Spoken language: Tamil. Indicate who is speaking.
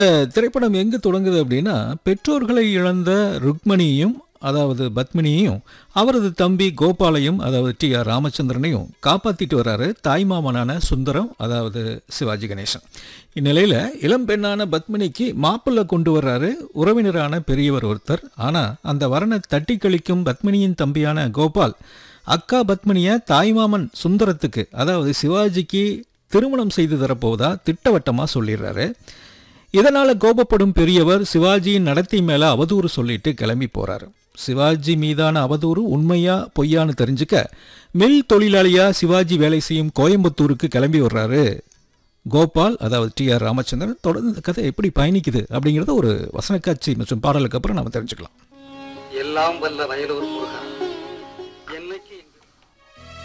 Speaker 1: திரைப்படம் எங்கு தொடங்குது அப்படின்னா பெற்றோர்களை இழந்த ருக்மணியையும் அதாவது பத்மினியையும் அவரது தம்பி கோபாலையும் அதாவது டி ஆர் ராமச்சந்திரனையும் காப்பாத்திட்டு வர்றாரு தாய்மாமனான சுந்தரம் அதாவது சிவாஜி கணேசன் இந்நிலையில இளம் பெண்ணான பத்மினிக்கு மாப்பிள்ளை கொண்டு வர்றாரு உறவினரான பெரியவர் ஒருத்தர் ஆனா அந்த வரனை தட்டி கழிக்கும் பத்மினியின் தம்பியான கோபால் அக்கா பத்மினிய தாய்மாமன் சுந்தரத்துக்கு அதாவது சிவாஜிக்கு திருமணம் செய்து தரப்போவதா திட்டவட்டமா சொல்லிடுறாரு இதனால கோபப்படும் பெரியவர் சிவாஜியின் நடத்தை மேல அவதூறு சொல்லிட்டு கிளம்பி போறாரு சிவாஜி மீதான அவதூறு உண்மையா பொய்யான்னு தெரிஞ்சுக்க மில் தொழிலாளியா சிவாஜி வேலை செய்யும் கோயம்புத்தூருக்கு கிளம்பி வர்றாரு கோபால் அதாவது டி ஆர் ராமச்சந்திரன் தொடர்ந்து இந்த கதை எப்படி பயணிக்குது அப்படிங்கிறத ஒரு வசனக்காட்சி மற்றும் பாடலுக்கு அப்புறம் நம்ம தெரிஞ்சுக்கலாம்
Speaker 2: எல்லாம் வல்ல வயலூர் முருகா